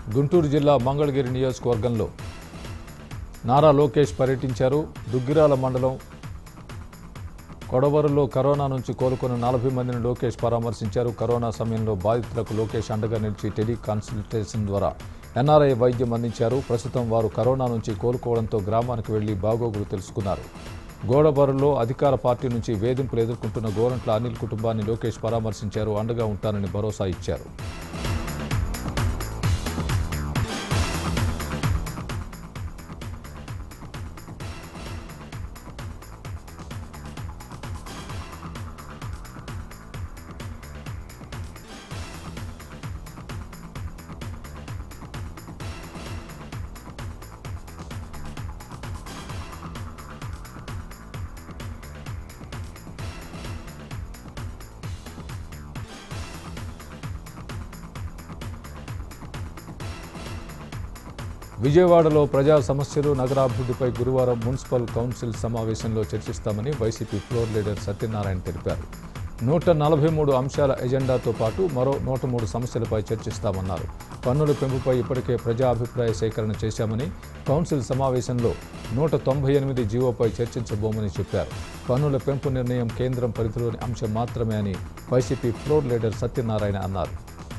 గుంటూరు జిల్లా మంగళగిరి నియోజకవర్గంలో నారా లోకేష్ పర్యటించారు దుగ్గిరాల మండలం కొడవరులో కరోనా నుంచి కోలుకున్న నలభై మందిని లోకేష్ పరామర్శించారు కరోనా సమయంలో బాధితులకు లోకేష్ అండగా నిలిచి టెలి కన్సల్టేషన్ ద్వారా ఎన్ఆర్ఐ వైద్యం అందించారు ప్రస్తుతం వారు కరోనా నుంచి కోలుకోవడంతో గ్రామానికి వెళ్లి బాగోగులు తెలుసుకున్నారు గోడబరులో అధికార పార్టీ నుంచి వేధింపులు ఎదుర్కొంటున్న గోరంట్ల అనిల్ కుటుంబాన్ని లోకేష్ పరామర్శించారు అండగా ఉంటానని భరోసా ఇచ్చారు విజయవాడలో ప్రజా సమస్యలు నగరాభివృద్ధిపై గురువారం మున్సిపల్ కౌన్సిల్ సమావేశంలో చర్చిస్తామని వైసీపీ ఫ్లోర్ లీడర్ సత్యనారాయణ తెలిపారు నూట నలభై మూడు అంశాల ఎజెండాతో పాటు మరో నూట మూడు సమస్యలపై చర్చిస్తామన్నారు పన్నుల పెంపుపై ఇప్పటికే ప్రజా అభిప్రాయ సేకరణ చేశామని కౌన్సిల్ సమావేశంలో నూట తొంభై ఎనిమిది జీవోపై చర్చించబోమని చెప్పారు పన్నుల పెంపు నిర్ణయం కేంద్రం పరిధిలోని అంశం మాత్రమే అని వైసీపీ ఫ్లోర్ లీడర్ సత్యనారాయణ అన్నారు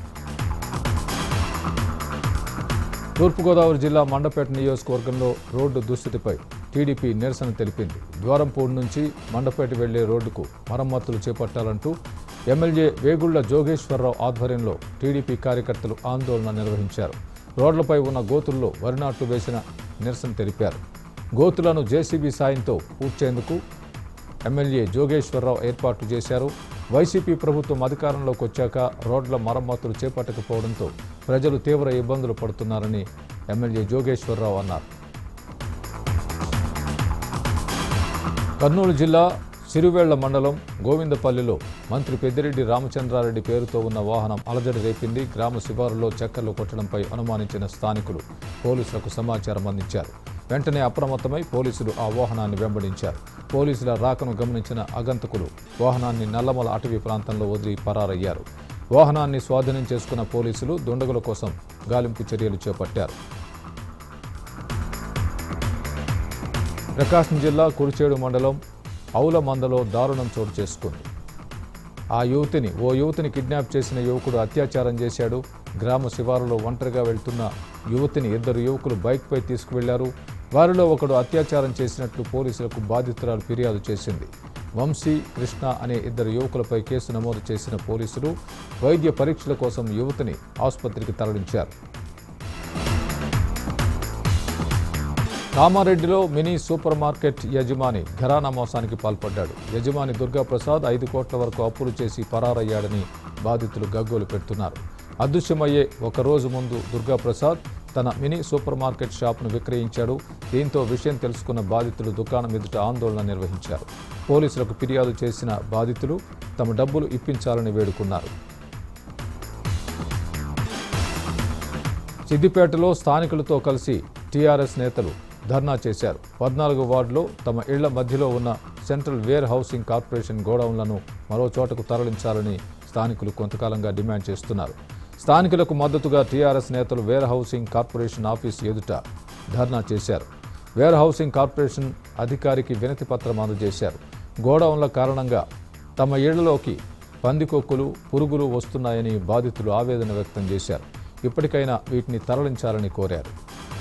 తూర్పుగోదావరి జిల్లా మండపేట నియోజకవర్గంలో రోడ్డు దుస్థితిపై టీడీపీ నిరసన తెలిపింది ద్వారంపూడి నుంచి మండపేట వెళ్లే రోడ్డుకు మరమ్మతులు చేపట్టాలంటూ ఎమ్మెల్యే వేగుళ్ల జోగేశ్వరరావు ఆధ్వర్యంలో టీడీపీ కార్యకర్తలు ఆందోళన నిర్వహించారు రోడ్లపై ఉన్న గోతుల్లో వరి నాట్లు వేసిన నిరసన తెలిపారు గోతులను జేసీబీ సాయంతో పూడ్చేందుకు ఎమ్మెల్యే జోగేశ్వరరావు ఏర్పాటు చేశారు వైసీపీ ప్రభుత్వం అధికారంలోకి వచ్చాక రోడ్ల మరమ్మతులు చేపట్టకపోవడంతో ప్రజలు తీవ్ర ఇబ్బందులు పడుతున్నారని ఎమ్మెల్యే జోగేశ్వరరావు అన్నారు కర్నూలు జిల్లా సిరువేళ్ల మండలం గోవిందపల్లిలో మంత్రి పెద్దిరెడ్డి రామచంద్రారెడ్డి పేరుతో ఉన్న వాహనం అలజడి రేపింది గ్రామ శివారులో చక్కర్లు కొట్టడంపై అనుమానించిన స్థానికులు పోలీసులకు సమాచారం అందించారు వెంటనే అప్రమత్తమై పోలీసులు ఆ వాహనాన్ని వెంబడించారు పోలీసుల రాకను గమనించిన అగంతకులు వాహనాన్ని నల్లమల అటవీ ప్రాంతంలో వదిలి పరారయ్యారు వాహనాన్ని స్వాధీనం చేసుకున్న పోలీసులు దుండగుల కోసం గాలింపు చర్యలు చేపట్టారు ప్రకాశం జిల్లా కురిచేడు మండలం అవుల మందలో దారుణం చోటు చేసుకుంది ఆ యువతిని ఓ యువతిని కిడ్నాప్ చేసిన యువకుడు అత్యాచారం చేశాడు గ్రామ శివారులో ఒంటరిగా వెళ్తున్న యువతిని ఇద్దరు యువకులు బైక్పై తీసుకువెళ్లారు వారిలో ఒకడు అత్యాచారం చేసినట్లు పోలీసులకు బాధితురాలు ఫిర్యాదు చేసింది వంశీ కృష్ణ అనే ఇద్దరు యువకులపై కేసు నమోదు చేసిన పోలీసులు వైద్య పరీక్షల కోసం యువతిని ఆసుపత్రికి తరలించారు కామారెడ్డిలో మినీ సూపర్ మార్కెట్ యజమాని ఘరానా మోసానికి పాల్పడ్డాడు యజమాని దుర్గాప్రసాద్ ఐదు కోట్ల వరకు అప్పులు చేసి పరారయ్యాడని బాధితులు గగ్గోలు పెడుతున్నారు అదృశ్యమయ్యే ఒక రోజు ముందు దుర్గాప్రసాద్ తన మినీ సూపర్ మార్కెట్ షాప్ను విక్రయించాడు దీంతో విషయం తెలుసుకున్న బాధితులు దుకాణం ఎదుట ఆందోళన నిర్వహించారు పోలీసులకు ఫిర్యాదు చేసిన బాధితులు తమ డబ్బులు ఇప్పించాలని వేడుకున్నారు సిద్దిపేటలో స్థానికులతో కలిసి టీఆర్ఎస్ నేతలు ధర్నా చేశారు పద్నాలుగు వార్డులో తమ ఇళ్ల మధ్యలో ఉన్న సెంట్రల్ వేర్ హౌసింగ్ కార్పొరేషన్ గోడౌన్లను మరో చోటకు తరలించాలని స్థానికులు కొంతకాలంగా డిమాండ్ చేస్తున్నారు స్థానికులకు మద్దతుగా టీఆర్ఎస్ నేతలు వేర్ హౌసింగ్ కార్పొరేషన్ ఆఫీస్ ఎదుట ధర్నా చేశారు వేర్ హౌసింగ్ కార్పొరేషన్ అధికారికి వినతి పత్రం అందజేశారు గోడౌన్ల కారణంగా తమ ఇళ్లలోకి పందికొక్కులు పురుగులు వస్తున్నాయని బాధితులు ఆవేదన వ్యక్తం చేశారు ఇప్పటికైనా వీటిని తరలించాలని కోరారు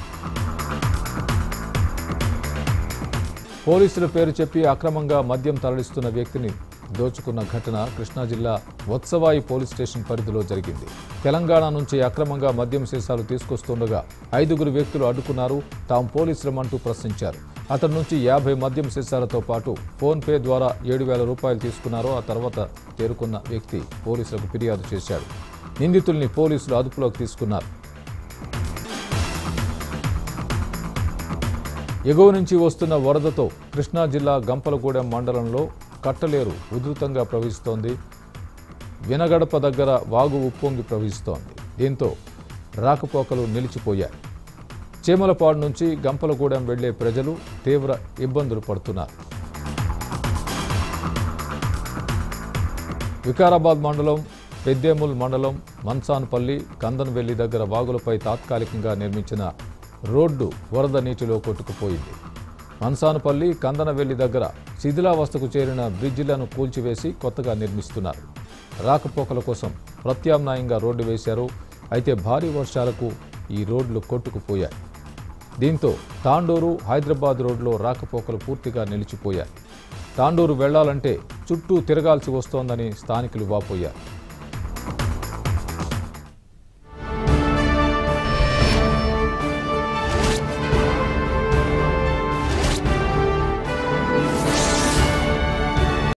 పోలీసుల పేరు చెప్పి అక్రమంగా మద్యం తరలిస్తున్న వ్యక్తిని దోచుకున్న ఘటన కృష్ణా జిల్లా వత్సవాయి పోలీస్ స్టేషన్ పరిధిలో జరిగింది తెలంగాణ నుంచి అక్రమంగా మద్యం సీసాలు తీసుకొస్తుండగా ఐదుగురు వ్యక్తులు అడ్డుకున్నారు తాము పోలీసులమంటూ ప్రశ్నించారు అతని నుంచి యాభై మద్యం సీసాలతో పాటు ఫోన్ పే ద్వారా ఏడు వేల రూపాయలు తీసుకున్నారు ఆ తర్వాత తేరుకున్న వ్యక్తి పోలీసులకు ఫిర్యాదు చేశాడు నిందితుల్ని పోలీసులు అదుపులోకి తీసుకున్నారు ఎగువ నుంచి వస్తున్న వరదతో కృష్ణా జిల్లా గంపలగూడెం మండలంలో కట్టలేరు ఉధృతంగా ప్రవహిస్తోంది వినగడప దగ్గర వాగు ఉప్పొంగి ప్రవహిస్తోంది దీంతో రాకపోకలు నిలిచిపోయాయి చీమలపాడు నుంచి గంపలగూడెం వెళ్లే ప్రజలు తీవ్ర ఇబ్బందులు పడుతున్నారు వికారాబాద్ మండలం పెద్దేముల్ మండలం మన్సాన్పల్లి కందనవెల్లి దగ్గర వాగులపై తాత్కాలికంగా నిర్మించిన రోడ్డు వరద నీటిలో కొట్టుకుపోయింది మన్సానుపల్లి కందనవెల్లి దగ్గర శిథిలావస్థకు చేరిన బ్రిడ్జిలను కూల్చివేసి కొత్తగా నిర్మిస్తున్నారు రాకపోకల కోసం ప్రత్యామ్నాయంగా రోడ్డు వేశారు అయితే భారీ వర్షాలకు ఈ రోడ్లు కొట్టుకుపోయాయి దీంతో తాండూరు హైదరాబాద్ రోడ్లో రాకపోకలు పూర్తిగా నిలిచిపోయాయి తాండూరు వెళ్లాలంటే చుట్టూ తిరగాల్సి వస్తోందని స్థానికులు వాపోయారు